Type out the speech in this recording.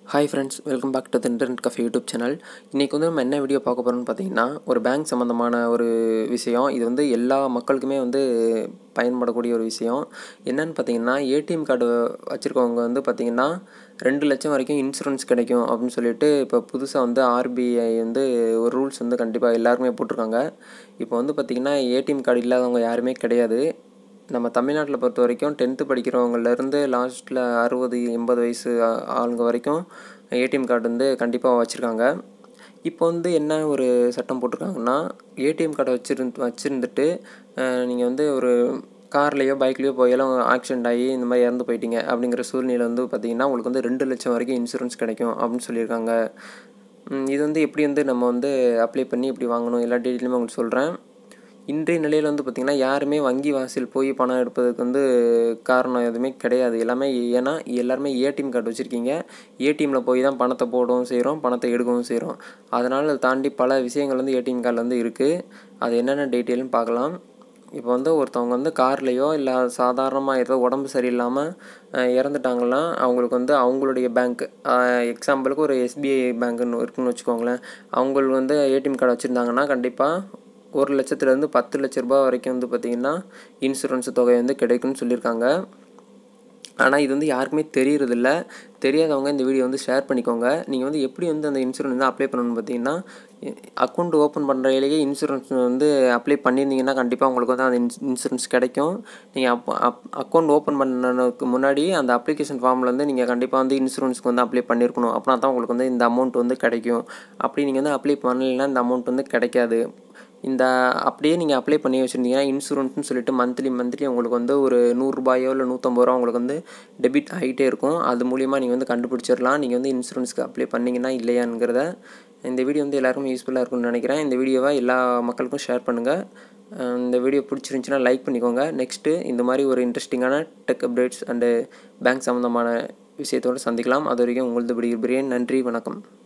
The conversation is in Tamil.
hi friends welcome back to the internet cafe YouTube channel இன்றைக்கி வந்து நம்ம என்ன வீடியோ பார்க்க போகிறோம்னு பார்த்தீங்கன்னா ஒரு பேங்க் சம்மந்தமான ஒரு விஷயம் இது வந்து எல்லா மக்களுக்குமே வந்து பயன்படக்கூடிய ஒரு விஷயம் என்னன்னு பார்த்தீங்கன்னா ஏடிஎம் கார்டு வச்சுருக்கவங்க வந்து பார்த்திங்கன்னா ரெண்டு லட்சம் வரைக்கும் இன்சூரன்ஸ் கிடைக்கும் அப்படின்னு சொல்லிட்டு இப்போ புதுசாக வந்து ஆர்பிஐ வந்து ஒரு ரூல்ஸ் வந்து கண்டிப்பாக எல்லாருமே போட்டிருக்காங்க இப்போ வந்து பார்த்திங்கன்னா ஏடிஎம் கார்டு இல்லாதவங்க யாருமே கிடையாது நம்ம தமிழ்நாட்டில் பொறுத்த வரைக்கும் டென்த்து படிக்கிறவங்கலேருந்து லாஸ்ட்டில் அறுபது எண்பது வயசு ஆ- ஆளுங்க வரைக்கும் ஏடிஎம் கார்டு வந்து கண்டிப்பாக வச்சுருக்காங்க இப்போ வந்து என்ன ஒரு சட்டம் போட்டிருக்காங்கன்னா ஏடிஎம் கார்டை வச்சிருந்து வச்சுருந்துட்டு நீங்கள் வந்து ஒரு கார்லேயோ பைக்லேயோ போயெல்லாம் ஆக்சிடென்ட் ஆகி இந்த மாதிரி இறந்து போயிட்டீங்க அப்படிங்கிற சூழ்நிலை வந்து பார்த்திங்கன்னா உங்களுக்கு வந்து ரெண்டு லட்சம் வரைக்கும் இன்சூரன்ஸ் கிடைக்கும் அப்படின்னு சொல்லியிருக்காங்க ம், இது வந்து எப்படி வந்து நம்ம வந்து அப்ளை பண்ணி இப்படி வாங்கணும் எல்லா டீட்டெயிலுமே உங்களுக்கு சொல்கிறேன் இன்றைய நிலையில் வந்து பார்த்திங்கன்னா யாருமே வங்கி வாசல் போய் பணம் எடுப்பதுக்கு வந்து காரணம் எதுவுமே கிடையாது எல்லாமே ஏன்னா எல்லாருமே ஏடிஎம் கார்டு வச்சுருக்கீங்க ஏடிஎம்மில் போய் தான் பணத்தை போடவும் செய்கிறோம் பணத்தை எடுக்கவும் செய்கிறோம் அதனால் அதை தாண்டி பல விஷயங்கள் வந்து ஏடிஎம் கார்டில் வந்து இருக்குது அது என்னென்ன டீட்டெயில்னு பார்க்கலாம் இப்போ வந்து ஒருத்தவங்க வந்து கார்லேயோ இல்லை சாதாரணமாக ஏதோ உடம்பு சரியில்லாமல் அஹ், இறந்துட்டாங்கன்னா அவங்களுக்கு வந்து அவங்களுடைய பேங்க் எக்ஸாம்பிளுக்கு ஒரு எஸ்பிஐ பேங்க்குன்னு இருக்குன்னு வச்சுக்கோங்களேன் அவங்க வந்து ஏடிஎம் கார்டு வச்சுருந்தாங்கன்னா கண்டிப்பாக ஒரு லட்சத்துலேருந்து பத்து லட்ச ரூபாய் வரைக்கும் வந்து பார்த்திங்கன்னா இன்சூரன்ஸ் தொகை வந்து கிடைக்கும்னு சொல்லியிருக்காங்க ஆனால் இது வந்து யாருக்குமே தெரியறதில்ல தெரியாதவங்க இந்த வீடியோ வந்து ஷேர் பண்ணிக்கோங்க நீங்கள் வந்து எப்படி வந்து அந்த இன்சூரன்ஸ் வந்து அப்ளை பண்ணணும்னு பார்த்தீங்கன்னா அக்கௌண்ட் ஓப்பன் பண்ணுறதுலேயே இன்சூரன்ஸ் வந்து அப்ளை பண்ணியிருந்தீங்கன்னா கண்டிப்பாக உங்களுக்கு வந்து அந்த இன்ஸ் இன்சூரன்ஸ் கிடைக்கும் நீங்கள் அப் அப் அக்கௌண்ட் ஓப்பன் பண்ணதுக்கு முன்னாடி அந்த அப்ளிகேஷன் ஃபார்மில் வந்து நீங்கள் கண்டிப்பாக வந்து இன்சூரன்ஸ்க்கு வந்து அப்ளை பண்ணியிருக்கணும் அப்படின்னா தான் உங்களுக்கு வந்து இந்த அமௌண்ட் வந்து கிடைக்கும் அப்படி நீங்கள் வந்து அப்ளை பண்ணலைன்னா இந்த அமௌண்ட் வந்து கிடைக்காது இந்த அப்படியே நீங்கள் அப்ளை பண்ணி வச்சுருந்தீங்கன்னா இன்சூரன்ஸ்னு சொல்லிட்டு மந்த்லி மந்த்லி உங்களுக்கு வந்து ஒரு நூறுரூபாயோ இல்லை நூற்றம்பது ரூபா உங்களுக்கு வந்து டெபிட் ஆகிட்டே இருக்கும் அது மூலிமா நீங்கள் வந்து கண்டுபிடிச்சிடலாம் நீங்கள் வந்து இன்சூரன்ஸ்க்கு அப்ளை பண்ணீங்கன்னா இல்லையாங்கிறத இந்த வீடியோ வந்து எல்லாருக்கும் யூஸ்ஃபுல்லாக இருக்கும்னு நினைக்கிறேன் இந்த வீடியோவை எல்லா மக்களுக்கும் ஷேர் பண்ணுங்கள் அஹ் இந்த வீடியோ பிடிச்சிருந்துச்சின்னா லைக் பண்ணிக்கோங்க நெக்ஸ்ட்டு இந்த மாதிரி ஒரு இன்ட்ரெஸ்டிங்கான டெக் அப்டேட்ஸ் அண்டு பேங்க் சம்மந்தமான விஷயத்தோடு சந்திக்கலாம் அது வரைக்கும் உங்களது விடுகிறேன் நன்றி வணக்கம்